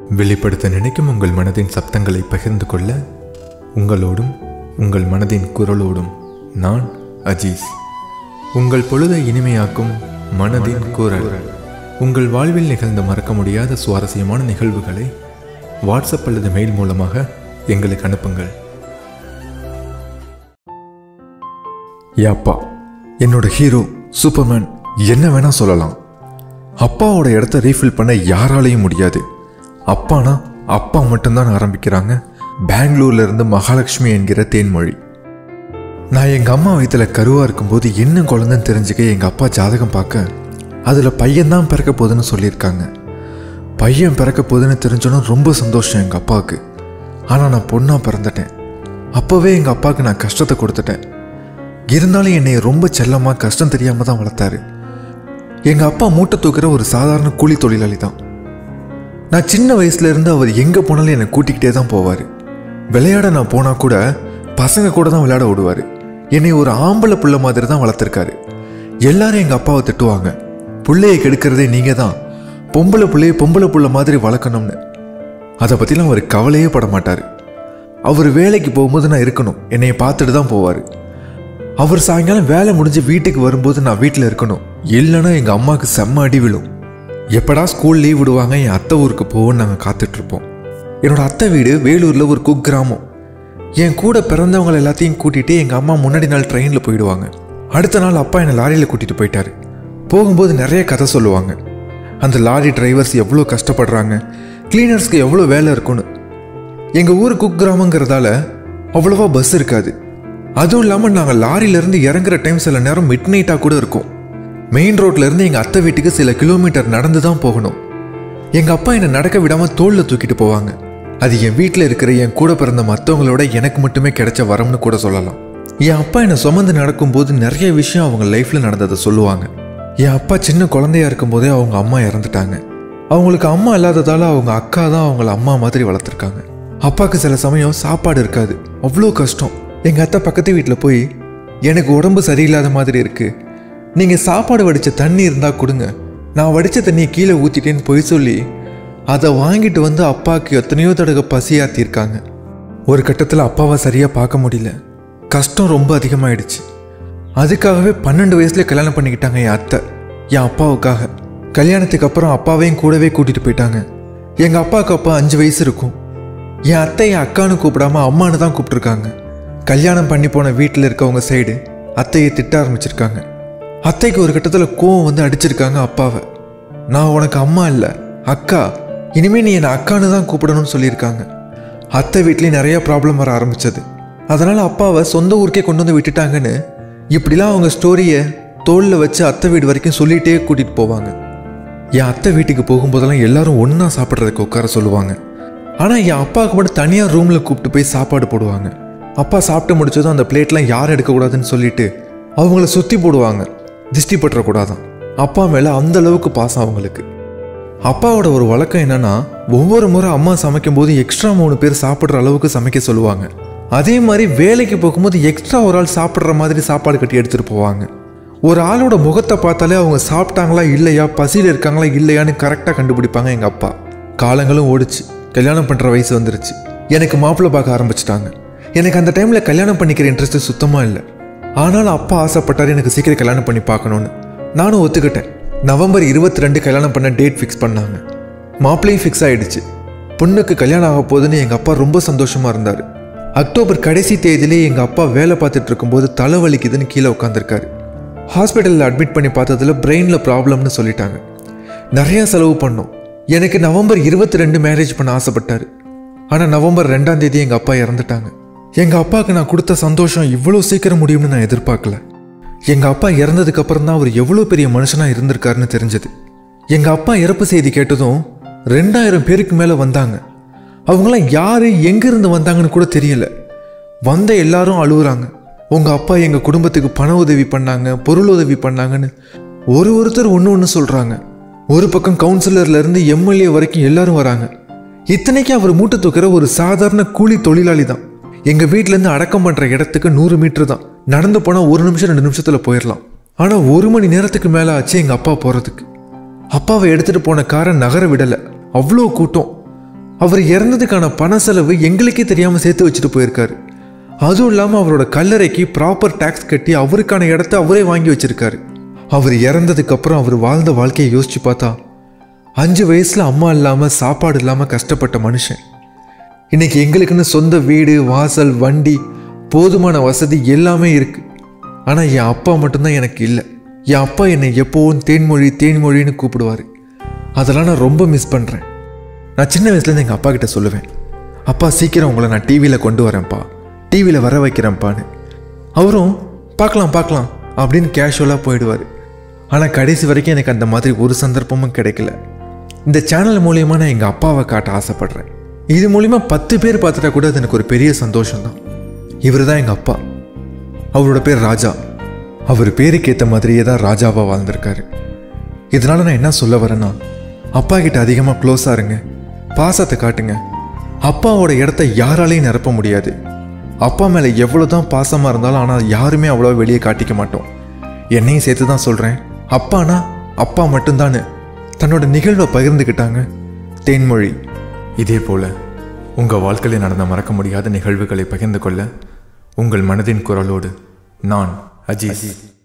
வெளிப்படுத்த நினைக்கும் உங்கள் மனதின் சப்தங்களை பகிர்ந்து கொள்ள உங்களோடும் உங்கள் மனதின் குரலோடும் நான் அஜீஸ் உங்கள் பொழுதை இனிமையாக்கும் மனதின் குரல் உங்கள் வாழ்வில் நிகழ்ந்த மறக்க முடியாத சுவாரஸ்யமான நிகழ்வுகளை வாட்ஸ்அப் அல்லது மெயில் மூலமாக எங்களுக்கு அனுப்புங்கள் ஏ அப்பா என்னோட ஹீரோ சூப்பர்மேன் என்ன வேணா சொல்லலாம் அப்பாவோட இடத்த ரீஃபில் பண்ண யாராலையும் முடியாது அப்பானா அப்பா மட்டும்தான் ஆரம்பிக்கிறாங்க பெங்களூர்ல இருந்து மகாலட்சுமி என்கிற தேன்மொழி நான் எங்கள் அம்மா வயித்துல கருவாக இருக்கும்போது என்ன குழந்தைன்னு தெரிஞ்சுக்க எங்கள் அப்பா ஜாதகம் பார்க்க அதில் பையன்தான் பிறக்க போகுதுன்னு சொல்லியிருக்காங்க பையன் பிறக்க போகுதுன்னு தெரிஞ்சோன்னு ரொம்ப சந்தோஷம் எங்கள் அப்பாவுக்கு ஆனால் நான் பொண்ணாக பிறந்துட்டேன் அப்போவே எங்கள் அப்பாவுக்கு நான் கஷ்டத்தை கொடுத்துட்டேன் இருந்தாலும் என்னை ரொம்ப செல்லமாக கஷ்டம் தெரியாமல் தான் வளர்த்தாரு எங்கள் அப்பா மூட்டை தூக்குற ஒரு சாதாரண கூலி தொழிலாளி தான் நான் சின்ன வயசுல இருந்து அவர் எங்கே போனாலும் என்னை கூட்டிக்கிட்டே தான் போவார் விளையாட நான் போனால் கூட பசங்க கூட தான் விளையாட விடுவார் என்னை ஒரு ஆம்பளை புள்ள மாதிரி தான் வளர்த்துருக்காரு எல்லாரும் எங்கள் அப்பாவை திட்டுவாங்க புள்ளையை கெடுக்கிறதே நீங்கள் தான் பொம்பளை புள்ளையை பொம்பளை புள்ள மாதிரி வளர்க்கணும்னு அதை பற்றிலாம் அவர் கவலையே பட மாட்டார் அவர் வேலைக்கு போகும்போது நான் இருக்கணும் என்னைய பார்த்துட்டு தான் போவார் அவர் சாயங்காலம் வேலை முடிஞ்சு வீட்டுக்கு வரும்போது நான் வீட்டில் இருக்கணும் இல்லைன்னா எங்கள் அம்மாவுக்கு செம்ம அடி விழும் எப்படா ஸ்கூல் லீவ் விடுவாங்க என் அத்தை ஊருக்கு போவோன்னு நாங்கள் காத்துட்ருப்போம் என்னோட அத்தை வீடு வேலூரில் ஒரு குக்கிராமம் என் கூட பிறந்தவங்க எல்லாத்தையும் கூட்டிகிட்டு எங்கள் அம்மா முன்னாடி நாள் ட்ரெயினில் போயிடுவாங்க அடுத்த நாள் அப்பா என்னை லாரியில் கூட்டிகிட்டு போயிட்டாரு போகும்போது நிறைய கதை சொல்லுவாங்க அந்த லாரி டிரைவர்ஸ் எவ்வளோ கஷ்டப்படுறாங்க கிளீனர்ஸ்க்கு எவ்வளோ வேலை இருக்குன்னு எங்கள் ஊர் குக் கிராமங்கிறதால அவ்வளோவா பஸ் இருக்காது அதுவும் இல்லாமல் நாங்கள் லாரியிலேருந்து இறங்குற டைம் சில நேரம் மிட் நைட்டாக கூட இருக்கும் மெயின் ரோட்லேருந்து எங்கள் அத்தை வீட்டுக்கு சில கிலோமீட்டர் நடந்து தான் போகணும் எங்கள் அப்பா என்னை நடக்க விடாமல் தோளில் தூக்கிட்டு போவாங்க அது என் வீட்டில் இருக்கிற என் கூட பிறந்த மற்றவங்களோட எனக்கு மட்டுமே கிடைச்ச வரம்னு கூட சொல்லலாம் என் அப்பா என்னை சுமந்து நடக்கும்போது நிறைய விஷயம் அவங்க லைஃப்பில் நடந்ததை சொல்லுவாங்க என் அப்பா சின்ன குழந்தையா இருக்கும்போதே அவங்க அம்மா இறந்துட்டாங்க அவங்களுக்கு அம்மா இல்லாததால அவங்க அக்கா தான் அவங்கள அம்மா மாதிரி வளர்த்துருக்காங்க அப்பாவுக்கு சில சமயம் சாப்பாடு இருக்காது அவ்வளோ கஷ்டம் எங்கள் அத்தை பக்கத்து வீட்டில் போய் எனக்கு உடம்பு சரியில்லாத மாதிரி இருக்கு நீங்கள் சாப்பாடு வடித்த தண்ணி இருந்தால் கொடுங்க நான் வடித்த தண்ணியை கீழே ஊற்றிட்டேன்னு பொய் சொல்லி அதை வாங்கிட்டு வந்து அப்பாவுக்கு எத்தனையோ தடவை பசியாத்திருக்காங்க ஒரு கட்டத்தில் அப்பாவை சரியாக பார்க்க முடியல கஷ்டம் ரொம்ப அதிகமாயிடுச்சு அதுக்காகவே பன்னெண்டு வயசுல கல்யாணம் பண்ணிக்கிட்டாங்க என் அத்தை என் அப்பாவுக்காக கல்யாணத்துக்கு அப்புறம் அப்பாவையும் கூடவே கூட்டிட்டு போயிட்டாங்க எங்க அப்பாவுக்கு அப்பா அஞ்சு வயசு இருக்கும் என் அத்தை என் அக்கான்னு கூப்பிடாம அம்மான்னு தான் கூப்பிட்டுருக்காங்க கல்யாணம் பண்ணி போன வீட்டில் இருக்கவங்க சைடு அத்தையை திட்ட ஆரம்பிச்சிருக்காங்க அத்தைக்கு ஒரு கட்டத்தில் கோவம் வந்து அடிச்சிருக்காங்க அப்பாவை நான் உனக்கு அம்மா இல்லை அக்கா இனிமே நீ என்னை அக்கான்னு தான் கூப்பிடணும்னு சொல்லியிருக்காங்க அத்தை வீட்லேயும் நிறைய ப்ராப்ளம் வர ஆரம்பிச்சது அதனால் அப்பாவை சொந்த ஊருக்கே கொண்டு வந்து விட்டுட்டாங்கன்னு இப்படிலாம் அவங்க ஸ்டோரியை தோளில் வச்சு அத்தை வீடு வரைக்கும் சொல்லிகிட்டே கூட்டிகிட்டு போவாங்க என் அத்தை வீட்டுக்கு போகும்போதெல்லாம் எல்லாரும் ஒன்றா சாப்பிட்றதுக்கு உட்கார சொல்லுவாங்க ஆனால் என் அப்பாவுக்கு மட்டும் தனியாக ரூமில் கூப்பிட்டு போய் சாப்பாடு போடுவாங்க அப்பா சாப்பிட்டு முடிச்சதும் அந்த பிளேட்லாம் யாரும் எடுக்கக்கூடாதுன்னு சொல்லிட்டு அவங்கள சுற்றி போடுவாங்க திஷ்டி பற்றக்கூடாதான் அப்பா மேலே அந்த அளவுக்கு பாசம் அவங்களுக்கு அப்பாவோட ஒரு வழக்கம் என்னன்னா ஒவ்வொரு முறை அம்மா சமைக்கும் போது எக்ஸ்ட்ரா மூணு பேர் சாப்பிட்ற அளவுக்கு சமைக்க சொல்லுவாங்க அதே மாதிரி வேலைக்கு போகும்போது எக்ஸ்ட்ரா ஒரு ஆள் சாப்பிட்ற மாதிரி சாப்பாடு கட்டி எடுத்துகிட்டு போவாங்க ஒரு ஆளோட முகத்தை பார்த்தாலே அவங்க சாப்பிட்டாங்களா இல்லையா பசியில் இருக்காங்களா இல்லையான்னு கரெக்டாக கண்டுபிடிப்பாங்க எங்கள் அப்பா காலங்களும் ஓடிச்சு கல்யாணம் பண்ணுற வயசு வந்துருச்சு எனக்கு மாப்பிள்ளை பார்க்க ஆரம்பிச்சிட்டாங்க எனக்கு அந்த டைமில் கல்யாணம் பண்ணிக்கிற இன்ட்ரெஸ்ட் சுத்தமாக இல்லை ஆனாலும் அப்பா ஆசைப்பட்டார் எனக்கு சீக்கிரம் கல்யாணம் பண்ணி பார்க்கணுன்னு நானும் ஒத்துக்கிட்டேன் நவம்பர் இருபத்தி ரெண்டு கல்யாணம் பண்ண டேட் ஃபிக்ஸ் பண்ணாங்க மாப்பிள்ளையும் ஃபிக்ஸ் ஆயிடுச்சு பொண்ணுக்கு கல்யாணம் ஆக போகுதுன்னு எங்கள் அப்பா ரொம்ப சந்தோஷமாக இருந்தார் அக்டோபர் கடைசி தேதியிலே எங்கள் அப்பா வேலை பார்த்துட்டு இருக்கும்போது தலை வலிக்குதுன்னு கீழே உட்காந்துருக்காரு ஹாஸ்பிட்டலில் அட்மிட் பண்ணி பார்த்ததுல பிரெயினில் ப்ராப்ளம்னு சொல்லிட்டாங்க நிறையா செலவு பண்ணோம் எனக்கு நவம்பர் இருபத்தி ரெண்டு மேரேஜ் பண்ண ஆசைப்பட்டாரு ஆனால் நவம்பர் ரெண்டாம் தேதி எங்கள் அப்பா இறந்துட்டாங்க எங்கள் அப்பாவுக்கு நான் கொடுத்த சந்தோஷம் இவ்வளோ சீக்கிரம் முடியும்னு நான் எதிர்பார்க்கல எங்கள் அப்பா இறந்ததுக்கு அப்புறம் தான் அவர் எவ்வளோ பெரிய மனுஷனாக இருந்திருக்காருன்னு தெரிஞ்சது எங்கள் அப்பா இறப்பு செய்தி கேட்டதும் ரெண்டாயிரம் பேருக்கு மேலே வந்தாங்க அவங்களாம் யார் எங்கேருந்து வந்தாங்கன்னு கூட தெரியல வந்த எல்லாரும் அழுகுறாங்க உங்கள் அப்பா எங்கள் குடும்பத்துக்கு பண உதவி பண்ணாங்க பொருள் உதவி பண்ணாங்கன்னு ஒரு ஒருத்தர் ஒன்று ஒன்று சொல்கிறாங்க ஒரு பக்கம் கவுன்சிலர்லேருந்து எம்எல்ஏ வரைக்கும் எல்லாரும் வராங்க இத்தனைக்கும் அவர் மூட்டை தூக்குற ஒரு சாதாரண கூலி தொழிலாளி தான் எங்கள் வீட்டிலேருந்து அடக்கம் பண்ணுற இடத்துக்கு நூறு மீட்டர் தான் நடந்து போனால் ஒரு நிமிஷம் ரெண்டு நிமிஷத்தில் போயிடலாம் ஆனால் ஒரு மணி நேரத்துக்கு மேலே ஆச்சு எங்கள் அப்பா போகிறதுக்கு அப்பாவை எடுத்துகிட்டு போன காரை நகர விடலை அவ்வளோ கூட்டம் அவர் இறந்ததுக்கான பண செலவு எங்களுக்கே தெரியாமல் சேர்த்து வச்சுட்டு போயிருக்காரு அதுவும் இல்லாமல் அவரோட கல்லறைக்கு ப்ராப்பர் டேக்ஸ் கட்டி அவருக்கான இடத்த அவரே வாங்கி வச்சிருக்காரு அவர் இறந்ததுக்கு அப்புறம் அவர் வாழ்ந்த வாழ்க்கையை யோசிச்சு பார்த்தா அஞ்சு வயசுல அம்மா இல்லாமல் சாப்பாடு இல்லாமல் கஷ்டப்பட்ட மனுஷன் இன்னைக்கு எங்களுக்குன்னு சொந்த வீடு வாசல் வண்டி போதுமான வசதி எல்லாமே இருக்கு ஆனால் என் அப்பா மட்டும்தான் எனக்கு இல்லை என் அப்பா என்னை எப்போவும் தேன்மொழி தேன்மொழின்னு கூப்பிடுவார் அதெல்லாம் நான் ரொம்ப மிஸ் பண்ணுறேன் நான் சின்ன வயசுலேருந்து எங்கள் அப்பா கிட்ட சொல்லுவேன் அப்பா சீக்கிரம் உங்களை நான் டிவியில் கொண்டு வரேன்ப்பா டிவியில் வர வைக்கிறேன்ப்பான்னு அவரும் பார்க்கலாம் பார்க்கலாம் அப்படின்னு கேஷுவலாக போயிடுவார் ஆனால் கடைசி வரைக்கும் எனக்கு அந்த மாதிரி ஒரு சந்தர்ப்பமும் கிடைக்கல இந்த சேனல் மூலியமா நான் எங்கள் அப்பாவை காட்ட ஆசைப்படுறேன் இது மூலியமா பத்து பேர் பார்த்துட்டா கூட அது எனக்கு ஒரு பெரிய சந்தோஷம்தான் இவர் தான் எங்கள் அப்பா அவரோட பேர் ராஜா அவர் பேருக்கு ஏற்ற மாதிரியே தான் ராஜாவாக வாழ்ந்திருக்காரு இதனால நான் என்ன சொல்ல வரேன்னா அப்பா கிட்ட அதிகமாக க்ளோஸாக இருங்க பாசத்தை காட்டுங்க அப்பாவோட இடத்த யாராலையும் நிரப்ப முடியாது அப்பா மேலே எவ்வளோ தான் பாசமாக இருந்தாலும் ஆனால் யாருமே அவ்வளோ வெளியே காட்டிக்க மாட்டோம் என்னையும் சேர்த்து தான் சொல்கிறேன் அப்பானா அப்பா மட்டும்தான்னு தன்னோட நிகழ்வை பகிர்ந்துக்கிட்டாங்க தேன்மொழி இதே போல உங்கள் வாழ்க்கையில் நடந்த மறக்க முடியாத நிகழ்வுகளை பகிர்ந்து கொள்ள உங்கள் மனதின் குரலோடு நான் அஜித்